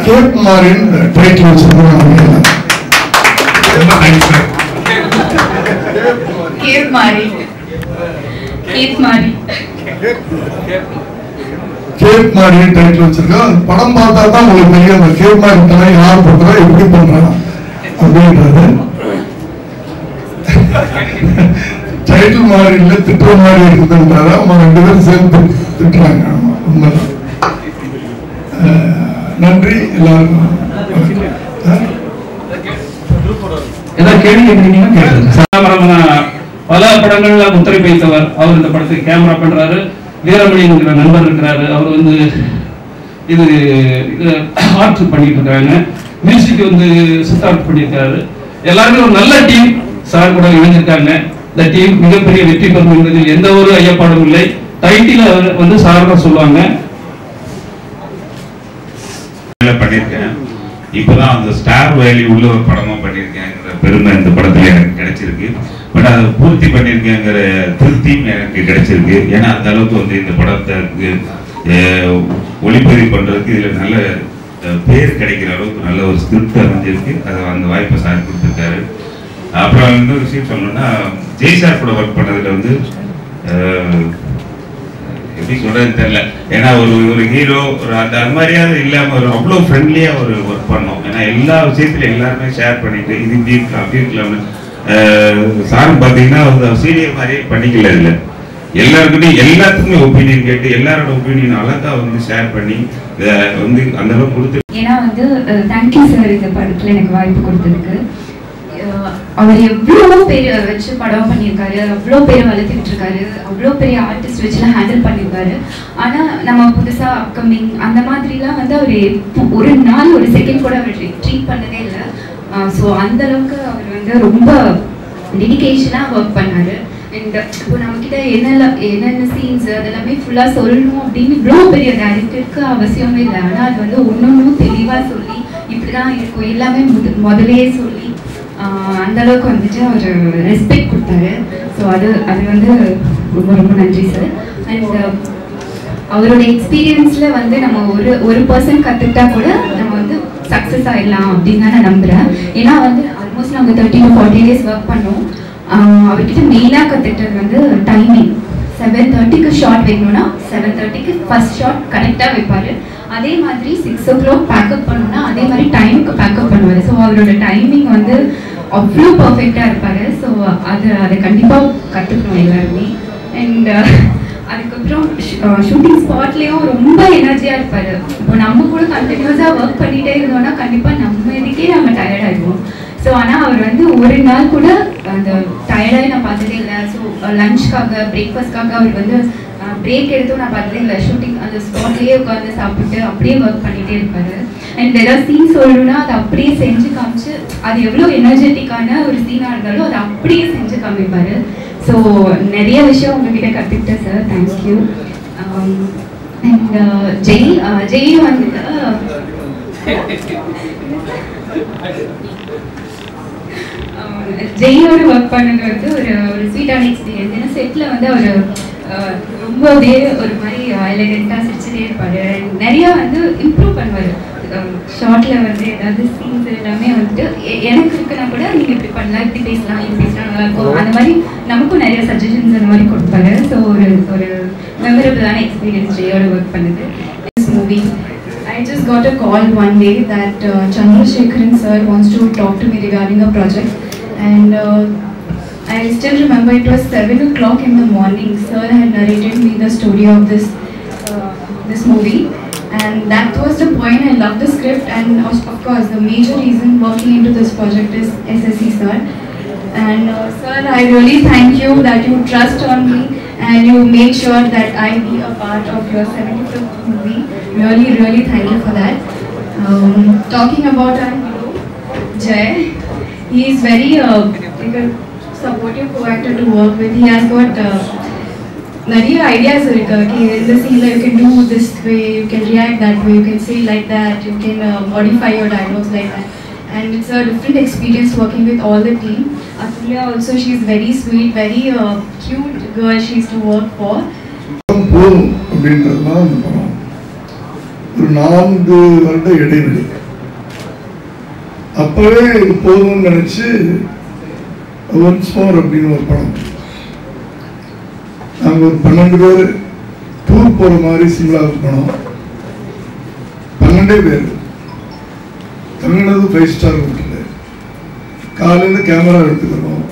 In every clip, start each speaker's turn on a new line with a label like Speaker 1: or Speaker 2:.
Speaker 1: Gap மாறின் title வச்சிருக்கோம்
Speaker 2: ரொம்ப thanks sir
Speaker 3: Capmaari Capmaari
Speaker 1: cap மாறின் டைட்டில் வச்சிருக்கோம் அந்த படம் பார்த்தா தான் உங்களுக்கு தெரியும் அந்த கேப் மாறி தலை யார் பண்றா எப்படி பண்றா அப்படின்றது டைட்டில் மாறி இல்ல திட்டுற மாதிரி இருக்குதுன்றாரு அவங்க ரெண்டு பேரும் சேர்ந்து திட்டுறாங்க ஆமா, உண்மைதான் அஹ், நன்றி எல்லாருக்கும் அஹ்,
Speaker 4: ஏதாவது கேள்வி கேட்குறீங்கன்னா கேட்குறேன் கேமராமேனா பல படங்கள்ல முத்திரை வைத்தவர் அவர் இந்த படத்துக்கு கேமரா பண்றாரு வீரமணிங்கிற நண்பர் இருக்கிறாரு அவர் வந்து இது இது ஆர்ட் பண்ணிட்டு இருக்காங்க மியூசிக் வந்து சித்தார்ட் பண்ணியிருக்காரு எல்லாருமே ஒரு நல்ல டீம் சார் கூட இணைஞ்சிருக்காங்க இந்த டீம் மிகப்பெரிய வெற்றி பெறும் என்பதில் எந்த ஒரு ஐயப்பாடும் இல்லை டைட்டில் வந்து சார் தான் சொல்லுவாங்க
Speaker 2: வேலை பண்ணியிருக்கேன் இப்போதான் அந்த ஸ்டார் வேலி உள்ள ஒரு படமா பண்ணியிருக்கேங்கிற பெருமை இந்த படத்துல எனக்கு கிடைச்சிருக்கு பட் அதை பூர்த்தி பண்ணியிருக்கேங்கிற திருப்தியும் எனக்கு கிடைச்சிருக்கு ஏன்னா அந்த அளவுக்கு வந்து இந்த படத்துக்கு அஹ், ஒளிப்பதிவு பண்றதுக்கு இதுல நல்ல அஹ், பேர் கிடைக்கிற அளவுக்கு நல்ல ஒரு ஸ்கிரிப்ட் அமைஞ்சிருக்கு அதை அந்த வாய்ப்பை சார் கொடுத்துருக்காரு அப்புறம் இன்னொரு விஷயம் சொல்லணும்னா ஜெய் சார் கூட ஒர்க் பண்ணதுல வந்து அஹ், எப்படி சொல்றதுன்னு தெரியல ஏன்னா ஒரு ஒரு ஹீரோ ஒரு அந்த அது மாதிரியாவது இல்லாம ஒரு அவ்வளோ ஃப்ரெண்ட்லியா ஒரு ஒர்க் பண்ணோம் ஏன்னா எல்லா விஷயத்துலையும் எல்லாருமே ஷேர் பண்ணிட்டு இது இப்படி இருக்கலாம் அப்படி இருக்கலாம்னு சாரும் பார்த்தீங்கன்னா சீனியர் மாதிரியே பண்ணிக்கல இதுல எல்லாருக்கிட்டையும் எல்லாத்துக்குமே ஒப்பீனியன் கேட்டு எல்லாரோட ஒப்பீனியன் அழகா வந்து ஷேர் பண்ணி இதை வந்து அந்த அளவுக்கு கொடுத்து
Speaker 3: ஏன்னா வந்து தேங்க்யூ சார் இந்த படத்துல எனக்கு வாய்ப்பு கொடுத்ததுக்கு அஹ், அவர் எவ்வளோ பேர் வச்சு படம் பண்ணியிருக்காரு அவ்வளோ பேர் வளர்த்துக்கிட்டு இருக்காரு அவ்வளோ பெரிய ஆர்டிஸ்ட் வச்சுலாம் ஹேண்டில் பண்ணியிருக்காரு ஆனால் நம்ம புதுசாக அப்கமிங் அந்த மாதிரிலாம் வந்து அவர் எப்போ- ஒரு நாள் ஒரு செகண்ட் கூட அவர் ட்ரீட் பண்ணதே இல்லை ஸோ அந்த அளவுக்கு அவர் வந்து ரொம்ப டெடிகேஷனாக ஒர்க் பண்ணாரு அண்ட் இப்போ நம்மக்கிட்ட என்னெல்லாம் என்னென்ன சீன்ஸ் அதெல்லாமே ஃபுல்லாக சொல்லணும் அப்படின்னு இவ்வளோ பெரிய டேரக்டருக்கு அவசியமே இல்லை ஆனால் அது வந்து ஒன்று தெளிவாக சொல்லி இப்படி தான் இருக்கும் எல்லாமே முத முதலையே சொல்லி ஆஹ் அந்த அளவுக்கு வந்துட்டு அவர் ரெஸ்பெக்ட் கொடுத்தாரு ஸோ அது அது வந்து ரொம்ப ரொம்ப நன்றி சார் அண்ட் அவரோட எக்ஸ்பீரியன்ஸ்ல வந்து நம்ம ஒரு ஒரு பர்சன் கத்துக்கிட்டா கூட நம்ம வந்து சக்ஸஸ் ஆயிடலாம் அப்படின்னு தான் நான் நம்புறேன் ஏன்னா வந்து ஆல்மோஸ்ட் நாங்கள் thirty to forty days work பண்ணோம் ஆஹ் அவர்கிட்ட மெயினாக கற்றுக்கிட்டது வந்து டைமிங் செவன் தேர்ட்டிக்கு ஷார்ட் வைக்கணும்னா செவன் தேர்ட்டிக்கு ஃபர்ஸ்ட் ஷார்ட் கரெக்டாக வைப்பார் அதே மாதிரி சிக்ஸ் ஓ கிளாக் பேக்கப் பண்ணணும்னா அதே மாதிரி டைமுக்கு பேக்கப் பண்ணுவார் ஸோ அவரோட டைமிங் வந்து அவ்வளோ பர்ஃபெக்டாக இருப்பார் ஸோ அது அதை கண்டிப்பாக கற்றுக்கணும் எல்லாருமே அண்ட் அதுக்கப்புறம் ஷூட்டிங் ஸ்பாட்லேயும் ரொம்ப எனர்ஜியாக இருப்பார் இப்போ நம்ம கூட கண்டினியூஸாக ஒர்க் பண்ணிகிட்டே இருந்தோம்னா கண்டிப்பாக நம்ம இதுக்கே நம்ம டயர்ட் ஆயிடுவோம் ஸோ ஆனால் அவர் வந்து ஒரு நாள் கூட அந்த டயர்டாகி நான் பார்த்ததே இல்லை ஸோ லஞ்ச்க்காக பிரேக்ஃபாஸ்ட்காக அவர் வந்து பிரேக் எடுத்தும் நான் பார்த்ததே இல்லை ஷூட்டிங் அந்த ஸ்பாட்லேயே உட்காந்து சாப்பிட்டு அப்படியே ஒர்க் பண்ணிகிட்டே இருப்பார் அண்ட் ஏதாவது சீன் சொல்லணும்னா அதை அப்படியே செஞ்சு காமிச்சு அது எவ்வளோ எனர்ஜெட்டிக்கான ஒரு சீனாக இருந்தாலும் அதை அப்படியே செஞ்சு காமிப்பார் ஸோ நிறைய விஷயம் உங்ககிட்ட கற்றுக்கிட்டேன் சார் தேங்க்யூ அண்ட் ஜெய் அஹ், ஜெய் வந்துட்டு ஜெயிலோட ஒர்க் பண்ணது வந்து ஒரு ஒரு ஸ்வீட்டான எக்ஸ்பீரியன்ஸ் ஏன்னா செட்டில் வந்து அவர் ரொம்ப அப்படியே ஒரு மாதிரி எலகெண்ட்டாக சிரிச்சுட்டே இருப்பார் நிறைய வந்து இம்ப்ரூவ் பண்ணுவார் ஷார்ட்டில் வந்து ஏதாவது சீன்ஸ் எல்லாமே வந்துட்டு எ- எனக்கு இருக்குன்னா கூட நீங்கள் இப்படி பண்ணலாம் இப்படி பேசலாம் இப்படி பேசலாம் நல்லா இருக்கும் அந்த மாதிரி நமக்கும் நிறைய சஜஷன்ஸ் அந்த மாதிரி கொடுப்பாரு ஸோ ஒரு ஒரு மெமரபிளான எக்ஸ்பீரியன்ஸ் ஜெயோட ஒர்க் பண்ணது
Speaker 5: movie. I just got a call one day that uh, Chandrasekharan sir wants to talk to me regarding a project, and uh, I still remember it was seven o'clock in the morning. Sir had narrated me the story of this uh, this movie, and that was the point. I loved the script, and of of course, the major reason working into this project is SSC sir. And uh, sir, I really thank you that you trust on me and you make sure that I be a part of your 75th movie. Really, really thank you for that. Um, talking about our hero, Jay, he is very uh, like a supportive co-actor to work with. He has got uh, நிறைய ideas இருக்கு okay இந்த சீன்ல you can do this way you can react that way you can say like that you can uh, modify your dialogues like that and it's a different experience working with all the team Atulya also she's very sweet very uh, cute girl she's to work for
Speaker 1: போதும் அப்படின்றது தான் இந்த படம் ஒரு நான்கு வருட இடைவெளி அப்பவே இது போதும்னு நினைச்சு ஒன்ஸ் மோர் அப்படின்னு ஒரு படம் நாங்க ஒரு பன்னெண்டு பேர் டூர் போற மாதிரி சிம்லாவுக்கு போனோம் பன்னெண்டே பேர் தமிழ்நாடு ஃபைவ் ஸ்டார் ஹோட்டல் காலையில கேமரா எடுத்துக்கிறோம்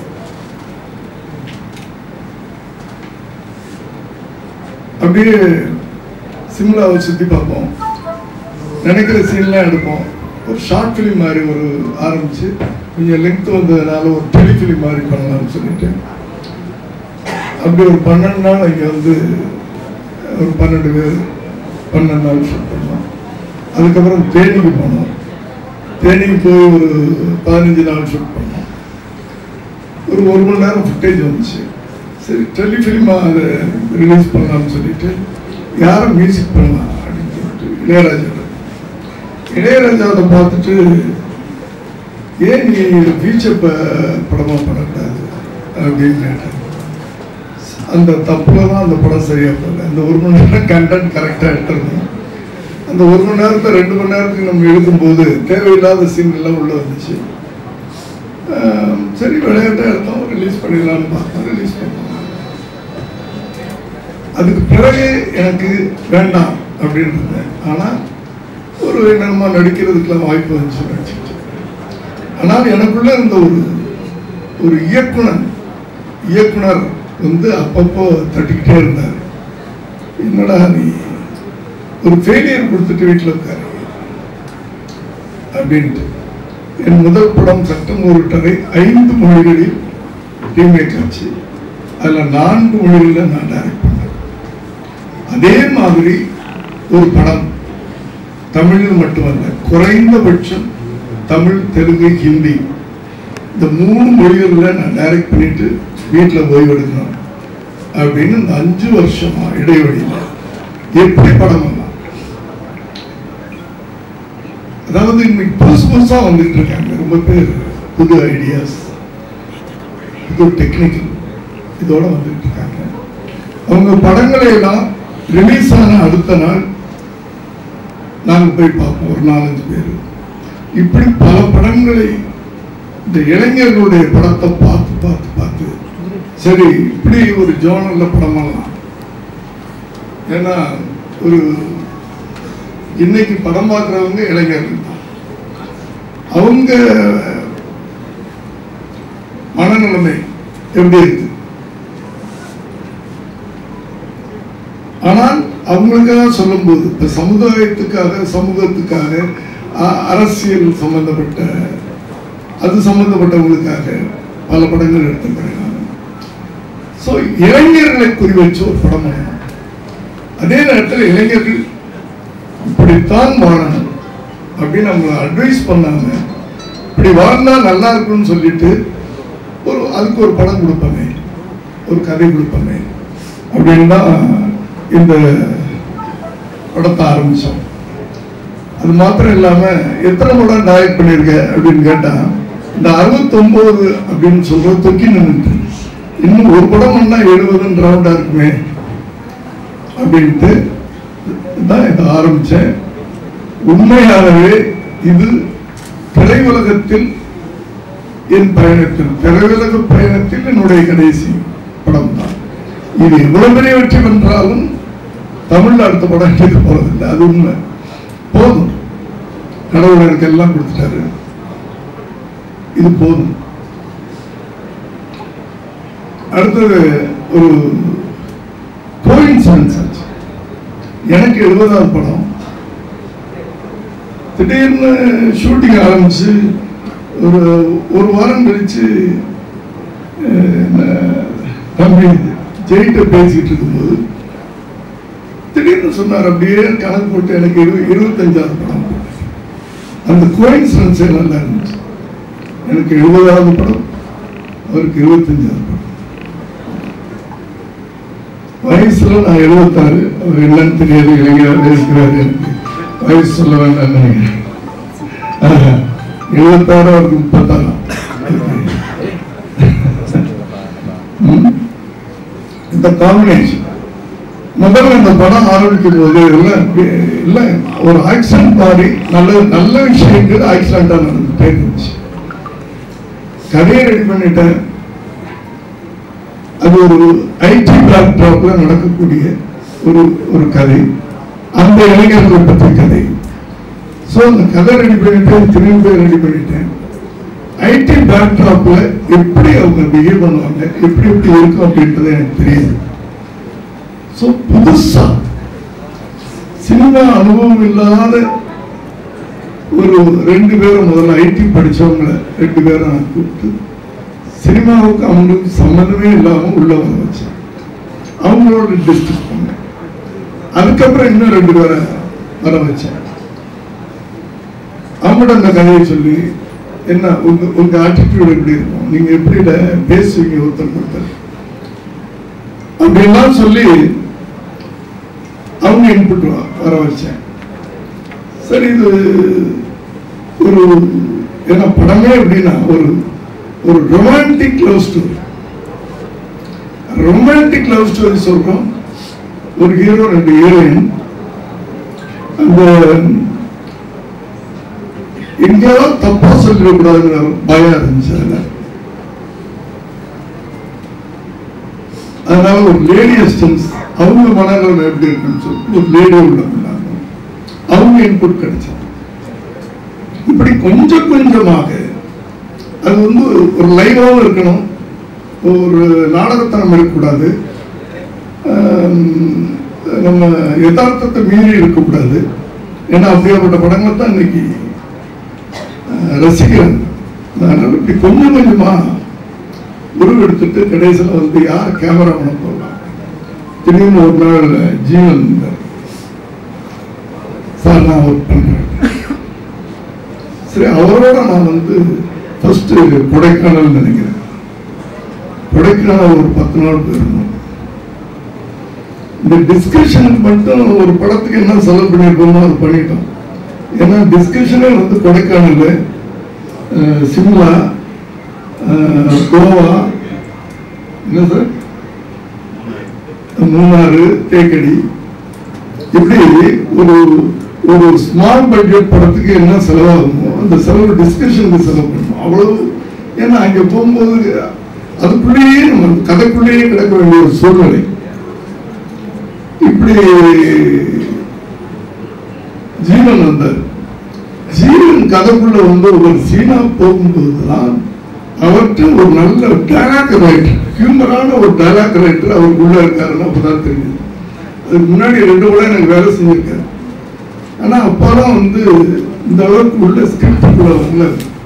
Speaker 1: அப்படியே சிம்லாவை சுத்தி பார்ப்போம் நினைக்கிற சீன்லாம் எடுப்போம் ஒரு ஷார்ட் ஃபிலிம் மாதிரி ஒரு ஆரம்பிச்சு கொஞ்சம் லெங்க் வந்ததுனால ஒரு டெலிஃபிலிம் மாதிரி பண்ணலாம்னு சொல்லிட்டு அப்படி ஒரு பன்னெண்டு நாள் இங்கே வந்து ஒரு பன்னெண்டு பேர் பன்னெண்டு நாள் ஷூட் பண்ணோம் அதுக்கப்புறம் தேனிக்கு போனோம் தேனிக்கு போய் ஒரு பதினஞ்சு நாள் ஷூட் பண்ணோம் ஒரு ஒரு மணி நேரம் ஃபுட்டேஜ் வந்துச்சு சரி டெலிஃபிலிமாக அதை ரிலீஸ் பண்ணலாம்னு சொல்லிட்டு யாரும் மியூசிக் பண்ணலாம் அப்படின்னு சொல்லிட்டு இளையராஜா இளையராஜாவை பார்த்துட்டு ஏன் நீ ஃபீச்சர் படமாக பண்ணக்கூடாது அப்படின்னு கேட்டேன் அந்த தப்புல தான் அந்த படம் சரியா போகல அந்த ஒரு மணி நேரம் கண்டென்ட் கரெக்டாக எடுத்துருந்தோம் அந்த ஒரு மணி நேரத்தை ரெண்டு மணி நேரத்துக்கு நம்ம எழுதும்போது தேவையில்லாத சீன் எல்லாம் உள்ள வந்துச்சு ஆஹ் சரி விளையாட்டா எடுத்தோம் ரிலீஸ் பண்ணிடலாம்னு பார்த்தோம் ரிலீஸ் பண்ணோம் அதுக்கு பிறகு எனக்கு வேண்டாம் அப்படின்னு இருந்தேன் ஆனால் ஒரு என்னமா நடிக்கிறதுக்கெல்லாம் வாய்ப்பு வந்துச்சு நினச்சிட்டு ஆனால் எனக்குள்ள இருந்த ஒரு ஒரு இயக்குனர் இயக்குனர் வந்து அப்பப்போ தட்டிக்கிட்டே இருந்தார் என்னடா நீ ஒரு ஃபெயிலியர் கொடுத்துட்டு வீட்டில் உட்காரு அப்படின்ட்டு என் முதல் படம் சட்டம் ஒரு டரை ஐந்து மொழிகளில் ரீமேக் ஆச்சு அதில் நான்கு மொழிகளில் நான் டைரக்ட் பண்ணேன் அதே மாதிரி ஒரு படம் தமிழில் மட்டுமல்ல குறைந்தபட்சம் தமிழ் தெலுங்கு ஹிந்தி இந்த மூணு மொழிகளில் நான் டைரக்ட் பண்ணிட்டு வீட்டில் ஓய்வெடுக்கணும் அப்படின்னு இந்த அஞ்சு வருஷமா இடைவெளியில் எப்படி படம் பண்ணலாம் அதாவது இன்னைக்கு புதுசு புதுசா வந்துட்டு இருக்காங்க ரொம்ப பேர் புது ஐடியாஸ் புது டெக்னிக்கல் இதோட வந்துட்டு இருக்காங்க அவங்க படங்களை எல்லாம் ரிலீஸ் ஆன அடுத்த நாள் நாங்கள் போய் பார்ப்போம் ஒரு நாலஞ்சு பேர் இப்படி பல படங்களை இந்த இளைஞர்களுடைய படத்தை பார்த்து பார்த்து பார்த்து சரி இப்படி ஒரு ஜோனல்ல படம் பண்ணலாம் ஏன்னா ஒரு இன்னைக்கு படம் பார்க்குறவங்க இளைஞர்கள் தான் அவங்க மனநிலைமை எப்படி இருக்கு ஆனால் அவங்களுக்காக சொல்லும்போது இப்ப சமுதாயத்துக்காக சமூகத்துக்காக அ- அரசியல் சம்பந்தப்பட்ட அது சம்பந்தப்பட்டவங்களுக்காக பல படங்கள் எடுத்திருக்கிறேன் நான் ஸோ இளைஞர்களை குறி வச்சு ஒரு படம் பண்ணணும் அதே நேரத்தில் இளைஞர்கள் இப்படித்தான் வாழணும் அப்படின்னு அவங்களை அட்வைஸ் பண்ணாங்க இப்படி வாழ்ந்தா நல்லா இருக்கும்னு சொல்லிட்டு ஒரு அதுக்கு ஒரு படம் கொடுப்போமே ஒரு கதை கொடுப்போமே அப்படின்னு தான் இந்த படத்தை ஆரம்பிச்சோம் அது மாத்திரம் இல்லாம எத்தனை படம் டைரக்ட் பண்ணியிருக்க அப்படின்னு கேட்டா இந்த அறுபத்தொன்பது அப்படின்னு சொல்றது தொக்கி நின்றுட்டு இன்னும் ஒரு படம் பண்ணா எழுபதுன்னு ரவுண்டா இருக்குமே அப்படின்ட்டு தான் இதை ஆரம்பிச்சேன் உண்மையாகவே இது திரையுலகத்தில் என் பயணத்தில் திரையுலக பயணத்தில் என்னுடைய கடைசி படம் தான் இது எவ்வளவு பெரிய வெற்றி பெற்றாலும் தமிழ்ல அடுத்த படம் எடுக்க போறதில்லை அது உண்மை போதும் கடவுள் எனக்கு எல்லாம் கொடுத்துட்டாரு இது போதும் அடுத்தது ஒரு கோயின்சிடன்ஸ் ஆச்சு எனக்கு எழுபதாவது படம் திடீர்னு ஷூட்டிங் ஆரம்பிச்சு ஒரு ஒரு வாரம் கழிச்சு அஹ், என்ன, தம்பி ஜெயிட்ட பேசிட்டு இருக்கும்போது திடீர்னு சொன்னார் அப்படியே கணக்கு போட்டு எனக்கு இரு இருபத்தஞ்சாவது படம் அந்த கோயின்சிடன்ஸே நல்லா இருந்துச்சு எனக்கு எழுபதாவது படம் அவருக்கு இருபத்தஞ்சாவது படம் வயசுல நான் எழுபத்தாறு அவர் என்னன்னு தெரியாது இளைஞராக இருக்கிறாரு எனக்கு வயசு சொல்ல வேண்டாம் நினைக்கிறேன் ஆஹா, எழுபத்தாறு அவருக்கு முப்பத்தாறாம் ம்? இந்த காம்பினேஷன் முதல்ல இந்த படம் ஆரம்பிக்கும் போது எல்லாம் எல்லாம் ஒரு ஆக்சிடென்ட் மாதிரி நல்ல நல்ல விஷயங்கள் ஆக்சிடென்டா நடந்துட்டே இருந்துச்சு கதையை ரெடி பண்ணிட்டேன் அது ஒரு ஐடி பேக்ட்ராப்ல நடக்கக்கூடிய ஒரு ஒரு கதை அந்த இளைஞர்களை பற்றி கதை ஸோ அந்த கதை ரெடி பண்ணிட்டேன் திரும்பி ரெடி பண்ணிட்டேன் ஐடி பேக்ட்ராப்ல எப்படி அவங்க பிஹேவ் பண்ணுவாங்க எப்படி எப்படி இருக்கும் அப்படின்றது எனக்கு தெரியுது ஸோ புதுசா சினிமா அனுபவம் இல்லாத ஒரு ரெண்டு பேரும் முதல்ல ஐடி படிச்சவங்கள ரெண்டு பேரும் நான் கூப்பிட்டு சினிமாவுக்கு அவங்களுக்கு சம்மந்தமே இல்லாம உள்ள வர வச்சேன் அவங்களோட டிஸ்கஸ் பண்ணேன் அதுக்கப்புறம் இன்னும் ரெண்டு பேரை வர வச்சேன் அவங்கள்ட்ட அந்த கதையை சொல்லி என்ன உங்க உங்க ஆட்டிடியூட் எப்படி இருக்கும் நீங்க எப்படி இத பேசுவீங்க ஒருத்தர் ஒருத்தர் அப்படின்லாம் சொல்லி அவங்க இன்புட் வர வச்சேன் சரி இது ஒரு ஏன்னா படமே எப்படின்னா ஒரு ஒரு romantic love story romantic love story சொல்றோம் ஒரு ஹீரோ ரெண்டு ஹீரோயின் அந்த எங்கேயாவது தப்பா சொல்லிடக்கூடாதுங்கிற பயம் இருந்துச்சு அதுல அதனால ஒரு லேடி அசிஸ்டன்ஸ் அவங்க மனநலம் எப்படி இருக்குன்னு சொல்லிட்டு ஒரு லேடி உள்ள பண்ணாங்க அவங்க இன்புட் கிடைச்சது இப்படி கொஞ்சம் கொஞ்சமாக அது வந்து ஒரு லைவாகவும் இருக்கணும் ஒரு நாடகத்தனம் இருக்கக்கூடாது ஆம், நம்ம யதார்த்தத்தை மீறி இருக்கக்கூடாது ஏன்னா அப்படியாப்பட்ட படங்கள் தான் இன்னைக்கு அஹ், ரசிக்கிறேன் அதனால இப்படி கொஞ்சம் கொஞ்சமா உருவெடுத்துட்டு கடைசியில் வந்து யார் கேமரா பண்ண போகலாம் திடீர்னு ஒரு நாள் ஜீவன் இருந்தார். சார் நான் ஒர்க் பண்றேன் சரி அவரோட நான் வந்து ஃபர்ஸ்ட் கொடைக்கானல் நினைக்கிறேன் கொடைக்கானல் ஒரு பத்து நாள் போயிருந்தோம் இந்த டிஸ்கஷனுக்கு மட்டும் ஒரு படத்துக்கு என்ன செலவு பண்ணியிருக்கோமோ அது பண்ணிட்டோம் ஏன்னா டிஸ்கஷனே வந்து கொடைக்கானல் அஹ், சிம்லா அஹ், கோவா என்ன சார் மூணாறு தேக்கடி இப்படி ஒரு ஒரு ஸ்மால் பட்ஜெட் படத்துக்கு என்ன செலவாகுமோ அந்த செலவு டிஸ்கஷனுக்கு செலவு பண்ணணும் அவ்வளவு ஏன்னா அங்க போகும்போது அதுக்குள்ளேயே நம்ம கதைக்குள்ளேயே கிடக்க வேண்டிய ஒரு சூழ்நிலை இப்படி ஜீவன் வந்தார் ஜீவன் கதைக்குள்ள வந்து ஒரு சீனா போகும்போதுதான் அவர்கிட்ட ஒரு நல்ல டைலாக் ரைட்டர் ஹியூமரான ஒரு டைலாக் ரைட்டர் அவருக்குள்ள இருக்காருன்னு அப்பதான் தெரியுது அதுக்கு முன்னாடி ரெண்டு கூட எனக்கு வேலை செஞ்சிருக்காரு ஆனா அப்பதான் வந்து இந்த அளவுக்கு உள்ள ஸ்கிரிப்டுக்குள்ள வரல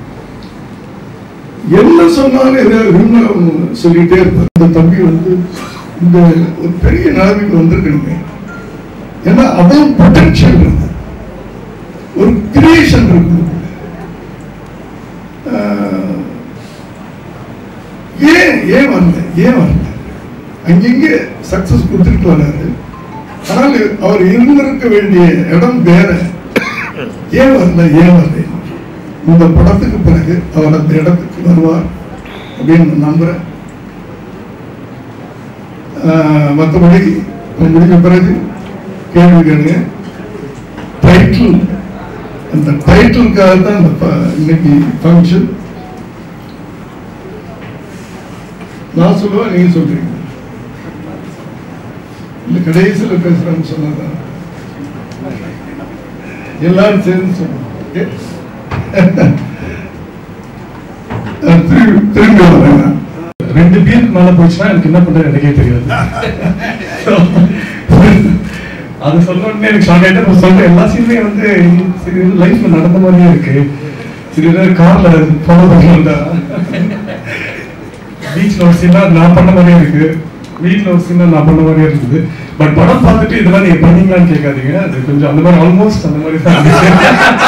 Speaker 1: என்ன சொன்னாலும் எதாவது ஹியூமரா சொல்லிட்டே இருப்பார் இந்த தம்பி வந்து இந்த ஒரு பெரிய நிலைமைக்கு வந்திருக்கணுமே ஏன்னா அவ்வளவு பொட்டன்ஷியல் இருக்கு ஒரு கிரியேஷன் இருக்கு ஆஹ், ஏன் ஏன் வரல ஏன் வரல அங்கங்கே சக்சஸ் கொடுத்துட்டு வராரு ஆனால் அவர் இருந்திருக்க வேண்டிய இடம் வேற ஏன் வரல ஏன் வரல இந்த படத்துக்கு பிறகு அவர் அந்த இடத்துக்கு வருவார் அப்படின்னு நான் நம்புறேன் ஆஹ், மற்றபடி முடிஞ்ச பிறகு கேள்வி கேளுங்க டைட்டில் அந்த டைட்டிலுக்காக தான் இந்த ப- இன்னைக்கு ஃபங்க்ஷன் நான் சொல்லுவேன் நீங்க சொல்றீங்க இல்ல கடைசியில் பேசுறேன்னு சொன்னதான் எல்லாரும் சேர்ந்து சொல்லுவோம் okay? அஹ் திரும்பி திரும்பி வரேன் நான்.
Speaker 6: ரெண்டு பீருக்கு மேல போச்சுன்னா எனக்கு என்ன பண்றது எனக்கே தெரியாது அது சொன்ன உடனே எனக்கு ஷாக் ஆயிட்டு நான் சொல்றேன் எல்லா சீனுமே வந்து லைஃப்ல நடந்த மாதிரியே இருக்கு சில நேரம் கார்ல ஃபாலோ பண்ணிருந்தா பீச்ல ஒரு சீனா நான் பண்ண மாதிரியே இருக்கு வீட்ல ஒரு சீனா நான் பண்ண மாதிரியே இருக்குது பட் படம் பார்த்துட்டு இதெல்லாம் நீங்க பண்ணீங்களான்னு கேட்காதீங்க அது கொஞ்சம் அந்த மாதிரி ஆல்மோஸ்ட் அந்த மாதிரி தான் இருந்துச்சு.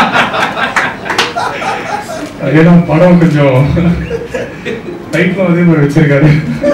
Speaker 6: ஏன்னா படம் கொஞ்சம் டைட்டில் அதே மாதிரி வச்சிருக்காரு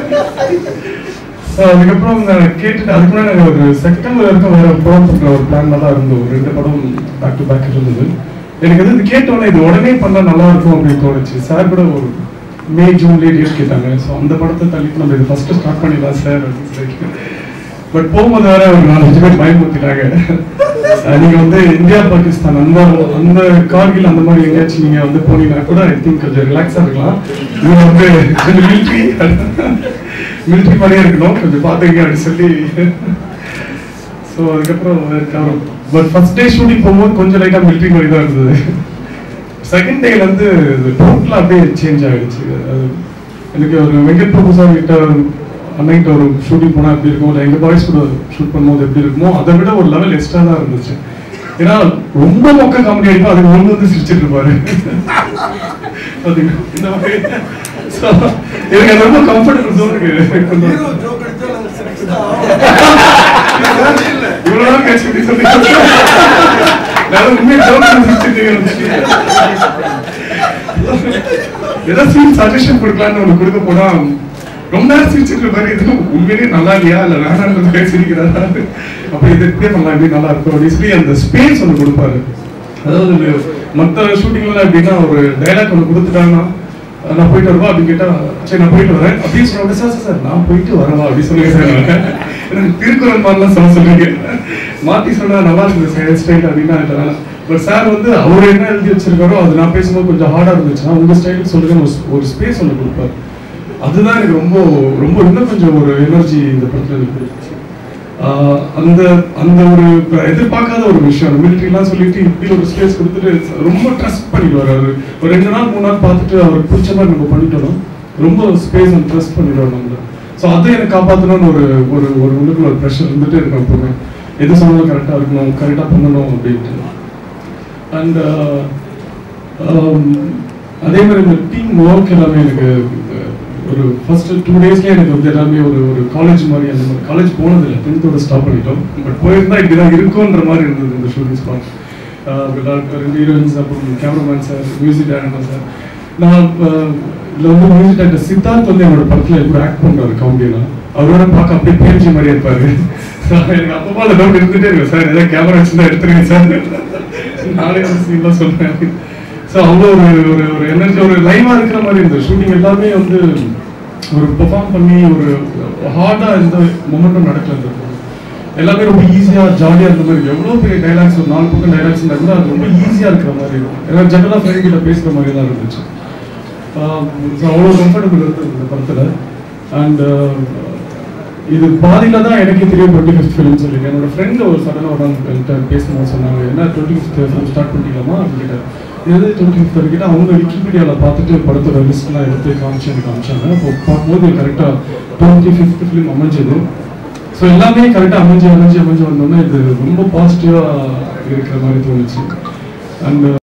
Speaker 6: So, அதுக்கப்புறம் நான் கேட்டுட்டு அதுக்கு முன்னாடி நாங்கள் ஒரு செப்டம்பர் வரைக்கும் வேற படம் பண்ற ஒரு பிளான்ல தான் இருந்தோம் ஒரு ரெண்டு படம் பேக் டு பேக் இருந்தது எனக்கு வந்து இது கேட்டோன்னே இது உடனே பண்ணா நல்லா இருக்கும் அப்படின்னு தோணுச்சு சார் கூட ஒரு மே ஜூன்லேயே டேட் கேட்டாங்க ஸோ அந்த படத்தை தள்ளிட்டு நம்ம இது ஃபர்ஸ்ட் ஸ்டார்ட் பண்ணிடலாம் சார் அப்படின்னு சொல்லிட்டு பட் போகும்போது வேற ஒரு நாலஞ்சு பேர் பயமுறுத்திட்டாங்க அஹ் நீங்க வந்து இந்தியா பாகிஸ்தான் அந்த அந்த கார்கில் அந்த மாதிரி எங்கேயாச்சும் நீங்க வந்து போனீங்கன்னா கூட ஐ திங்க் கொஞ்சம் ரிலாக்ஸா இருக்கலாம் நீங்க வந்து கொஞ்சம் மிலிட்ரி மிலிட்ரி மாதிரியே இருக்கணும் கொஞ்சம் பாத்துங்க அப்படின்னு சொல்லி ஸோ அதுக்கப்புறம் பட் ஃபர்ஸ்ட் டே ஷூட்டிங் போகும்போது கொஞ்சம் லைட்டாக மிலிட்ரி மாதிரி தான் இருந்தது செகண்ட் டேல வந்து டோட்டலாக அப்படியே சேஞ்ச் ஆயிடுச்சு அது எனக்கு ஒரு வெங்கட் பிரபு சார் கிட்ட அன்னைக்கிட்ட ஒரு ஷூட்டிங் போனால் எப்படி இருக்கும் இல்லை எங்கள் பாய்ஸ் கூட ஷூட் பண்ணும்போது எப்படி இருக்குமோ அதை விட ஒரு லெவல் எக்ஸ்ட்ரா தான் இருந்துச்சு ஏன்னா ரொம்ப மொக்க காமெடி அடிக்கும் அதுக்கு ஒன்று வந்து சிரிச்சிட்டு இருப்பாரு பாத்தீங்களா? இந்த மாதிரி So, எனக்கு அது ரொம்ப கம்ஃபர்டபுள் ஜோனுக்கு இவ்வளவு நேரம் கழிச்சு இப்படி சொன்னீங்க. நான் உண்மையை joke பண்ணி சிரிச்சிட்டு ஏதோ சீன் சஜஷன் கொடுக்கலாம்னு ஒண்ணு கொடுக்க போனா ரொம்ப நேரம் சிரிச்சிட்டு இருப்பாரு இது உண்மையிலேயே நல்லா இல்லையா இல்ல வேணாம் சிரிக்கிறாரா அப்ப இது இப்படியே பண்ணலாம் இப்படி நல்லா இருக்கும் அப்படின்னு சொல்லி அந்த ஸ்பேஸ் ஒண்ணு கொடுப்பாரு அதாவது இந்த மத்த ஷூட்டிங்ல எப்படின்னா ஒரு டைலாக் ஒண்ணு கொடுத்துட்டாங்கன்னா நான் போயிட்டு வரவா அப்படின்னு கேட்டா சரி நான் போயிட்டு வரேன் அப்படின்னு சொன்ன சார் சார், சார் நான் போயிட்டு வரவா அப்படின்னு சொல்லுங்க சார் எனக்கு திருக்குறள் மாதிரிலாம் சொல்ல சொல்றீங்க மாத்தி சொன்னா நல்லா இருக்குது சார் ஸ்டைல் அப்படின்னா இதனால பட் சார் வந்து அவர் என்ன எழுதி வச்சிருக்காரோ அது நான் பேசும்போது கொஞ்சம் ஹார்டா இருந்துச்சுன்னா உங்க ஸ்டைலுக்கு சொல்லுங்க ஒரு- ஒரு ஸ்பேஸ் ஒன்று கொடுப்பாரு அதுதான் எனக்கு ரொம்ப ரொம்ப இன்னும் கொஞ்சம் ஒரு எனர்ஜி இந்த படத்துல எனக்கு கொடுத்துச்சு ஆஹ் அந்த அந்த ஒரு எதிர்பார்க்காத ஒரு விஷயம் மிலிட்ரிலாம் சொல்லிட்டு இப்படி ஒரு ஸ்பேஸ் கொடுத்துட்டு ரொம்ப ட்ரஸ்ட் பண்ணிடுவார் அவர் ஒரு ரெண்டு நாள் மூணு நாள் பார்த்துட்டு அவருக்கு பிடிச்ச மாதிரி நம்ம பண்ணிட்டோம் ரொம்ப ஸ்பேஸ் அண்ட் ட்ரஸ்ட் பண்ணிடுவார் நம்மள ஸோ அதை எனக்கு காப்பாற்றணும்னு ஒரு ஒரு ஒரு உள்ளுக்குள்ள ஒரு ப்ரெஷர் இருந்துட்டே இருக்கும் எப்பவுமே எது சொன்னாலும் கரெக்டாக இருக்கணும் கரெக்டாக பண்ணணும் அப்படின்ட்டு அண்ட் அதே மாதிரி இந்த டீம் ஒர்க் எல்லாமே எனக்கு அஹ், ஒரு ஃபர்ஸ்ட் டூ டேஸ்லேயே எனக்கு வந்து எல்லாமே ஒரு ஒரு காலேஜ் மாதிரி அந்த மாதிரி காலேஜ் போனதில்லை டென்த்தோட ஸ்டாப் பண்ணிட்டோம் பட் போயிருந்தா இப்படி தான் இருக்கும்ன்ற மாதிரி இருந்தது இந்த ஷூட்டிங் ஸ்பாட் ரெண்டு ஹீரோயின்ஸ் அப்புறம் cameraman sir music director sir நான் அஹ், இதுல வந்து மியூசிக் டைரக்டர் சித்தார்த் வந்து என்னோட படத்துல கூட ஆக்ட் பண்றாரு காமெடியெல்லாம் அவரோட பார்க்க அப்படியே பேரிஜி மாதிரியே இருப்பாரு So, எனக்கு அப்பப்போ அந்த டவுட் இருந்துட்டே இருக்கு சார் ஏதாவது கேமரா வச்சுருந்தா எடுத்துருங்க சார் நானே அந்த சீன்லாம் சொல்றேன் ஸோ அவ்வளோ ஒரு ஒரு ஒரு எனர்ஜி ஒரு லைவாக இருக்கிற மாதிரி இருந்தது ஷூட்டிங் எல்லாமே வந்து ஒரு பெர்ஃபார்ம் பண்ணி ஒரு ஹார்டாக எந்த மொமெண்ட்டும் நடக்கல இந்த படம். எல்லாமே ரொம்ப ஈஸியாக ஜாலியாக இருந்த மாதிரி இருக்கு. எவ்வளோ பெரிய டைலாக்ஸ் ஒரு நாலு பக்கம் டைலாக்ஸ் இருந்தால் கூட அது ரொம்ப ஈஸியாக இருக்கிற மாதிரி இருக்கும் ஏன்னா ஜெனரலாக ஃப்ரெண்ட் கிட்ட பேசுகிற மாதிரி தான் இருந்துச்சு ஸோ அவ்வளோ கம்ஃபர்டபுள் இருந்தது இந்த படத்தில் அண்ட் இது பாதியில தான் எனக்கே தெரியும் டுவெண்ட்டி ஃபிஃப்த் ஃபிலிம் சொல்லிட்டு என்னோட ஃப்ரெண்ட் ஒரு சடனாக ஒரு நாள் என்கிட்ட பேசும்போது சொன்னாங்க என்ன டுவெண்ட்டி ஃபிஃப்த் ஃபிலிம் ஸ்டார்ட் பண்ணிக்கலாமா அப்படின்னு கேட்டார் எது டுவெண்ட்டி ஃபிஃப்த் கிட்ட அவங்க விக்கிபீடியாவில் பார்த்துட்டு படத்தோட லிஸ்ட்லாம் எடுத்து காமிச்சு எனக்கு காமிச்சாங்க அப்போ பார்க்கும்போது கரெக்டாக டுவெண்ட்டி ஃபிஃப்த் ஃபிலிம் அமைஞ்சது ஸோ எல்லாமே கரெக்டாக அமைஞ்சு அமைஞ்சு அமைஞ்சு வந்தோன்னே இது ரொம்ப பாசிட்டிவாக இருக்கிற மாதிரி தோணுச்சு அண்ட்